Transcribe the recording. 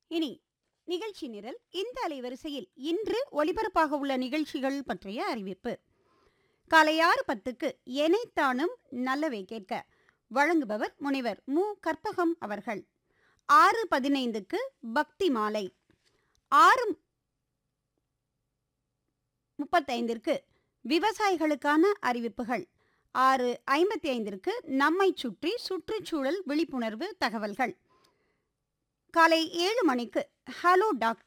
இனி நிகழ்ச்சி நிரல் இந்த அலைவரிசையில் இன்று ஒலிபரப்பாக உள்ள நிகழ்ச்சிகள் பற்றிய அறிவிப்பு காலை ஆறு பத்துக்கு எனைத்தானும் நல்லவை கேட்க வழங்குபவர் முனைவர் மு கற்பகம் அவர்கள் ஆறு பதினைந்துக்கு பக்தி மாலை ஆறு முப்பத்தைந்திற்கு விவசாயிகளுக்கான அறிவிப்புகள் ஆறு ஐம்பத்தி ஐந்திற்கு நம்மை சுற்றி சுற்றுச்சூழல் விழிப்புணர்வு தகவல்கள் காலை ஏழு மணிக்கு ஹலோ டாக்டர்